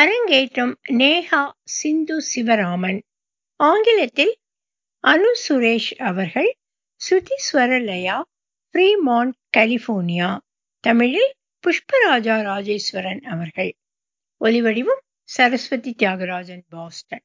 அரங்கேற்றம் நேஹா சிந்து சிவராமன் ஆங்கிலத்தில் அனு சுரேஷ் அவர்கள் ஸ்ருதி ஸ்வரலயா ஃப்ரீமான்ட் கலிபோர்னியா தமிழில் புஷ்பராஜா ராஜேஸ்வரன் அவர்கள் ஒலிவடிவம் சரஸ்வதி தியாகராஜன் பாஸ்டன்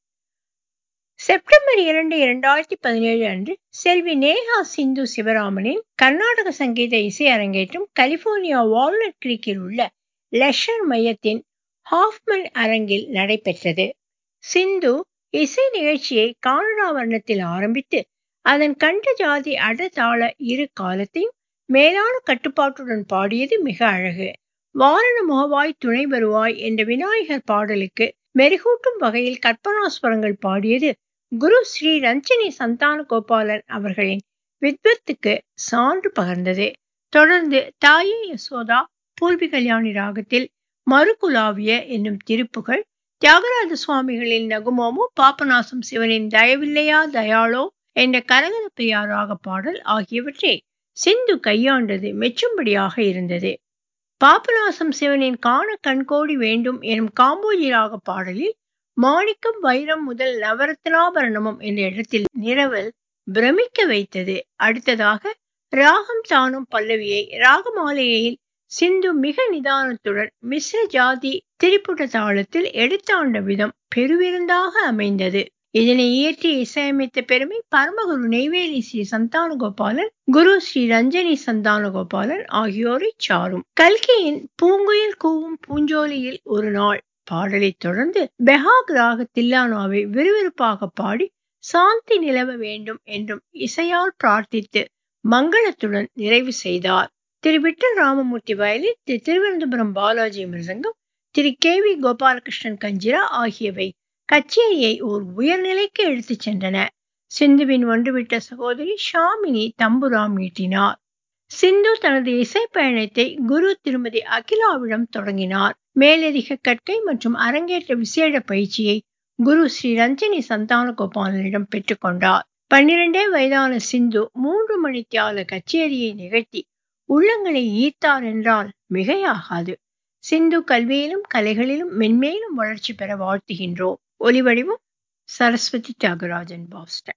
செப்டம்பர் இரண்டு இரண்டாயிரத்தி பதினேழு அன்று செல்வி நேஹா சிந்து சிவராமனின் கர்நாடக சங்கீத இசை அரங்கேற்றம் கலிபோர்னியா வால்நட் கிரீக்கில் உள்ள லெஷர் மையத்தின் ஹாஃப்மன் அரங்கில் நடைபெற்றது சிந்து இசை நிகழ்ச்சியை கானடா வர்ணத்தில் ஆரம்பித்து அதன் கண்ட ஜாதி அடதாள இரு காலத்தையும் மேலான கட்டுப்பாட்டுடன் பாடியது மிக அழகு வாரண மோவாய் துணை வருவாய் என்ற விநாயகர் பாடலுக்கு மெருகூட்டும் வகையில் கற்பனாஸ்வரங்கள் பாடியது குரு ஸ்ரீ ரஞ்சனி சந்தான கோபாலன் அவர்களின் வித்வத்துக்கு சான்று பகர்ந்தது தொடர்ந்து தாயே யசோதா பூர்வி கல்யாணி ராகத்தில் மறுகுலாவிய என்னும் திருப்புகள் தியாகராஜ சுவாமிகளின் நகுமோமோ பாப்பநாசம் சிவனின் தயவில்லையா தயாளோ என்ற கரகர பிரியா ராக பாடல் ஆகியவற்றை சிந்து கையாண்டது மெச்சும்படியாக இருந்தது பாபநாசம் சிவனின் காண கண்கோடி வேண்டும் எனும் காம்போஜி ராக பாடலில் மாணிக்கம் வைரம் முதல் நவரத்னாபரணமும் என்ற இடத்தில் நிரவல் பிரமிக்க வைத்தது அடுத்ததாக ராகம் தானும் பல்லவியை ராகமாலையில் சிந்து மிக நிதானத்துடன் மிஸ்ர ஜாதி திரிபுட தாளத்தில் எடுத்தாண்ட விதம் பெருவிருந்தாக அமைந்தது இதனை இயற்றி இசையமைத்த பெருமை பரமகுரு நெய்வேலி ஸ்ரீ சந்தானகோபாலன் குரு ஸ்ரீ ரஞ்சனி சந்தானகோபாலன் ஆகியோரை சாரும் கல்கியின் பூங்குயில் கூவும் பூஞ்சோலியில் ஒரு நாள் பாடலை தொடர்ந்து பெஹாக் ராக தில்லானாவை விறுவிறுப்பாக பாடி சாந்தி நிலவ வேண்டும் என்றும் இசையால் பிரார்த்தித்து மங்களத்துடன் நிறைவு செய்தார் Thiru Vittal Ramamurthy violin Thiru Thiruvananthapuram Balaji mridangam Thiru K V Gopalakrishnan kanjira ஆகியவை கச்சேரியை ஓர் உயர்நிலைக்கு எடுத்துச் சென்றன சிந்துவின் ஒன்றுவிட்ட சகோதரி ஷாமினி தம்புரா மீட்டினார் சிந்து தனது இசை பயணத்தை குரு திருமதி அகிலாவிடம் தொடங்கினார் மேலதிக கற்கை மற்றும் அரங்கேற்ற விசேட பயிற்சியை குரு ஸ்ரீ ரஞ்சனி சந்தான கோபாலனிடம் பெற்றுக்கொண்டார் பன்னிரண்டே வயதான சிந்து மூன்று மணி தியால கச்சேரியை நிகழ்த்தி உள்ளங்களை ஈர்த்தார் என்றால் மிகையாகாது சிந்து கல்வியிலும் கலைகளிலும் மென்மேலும் வளர்ச்சி பெற வாழ்த்துகின்றோம் ஒலிவடிவம் சரஸ்வதி தியாகராஜன் பாஸ்டன்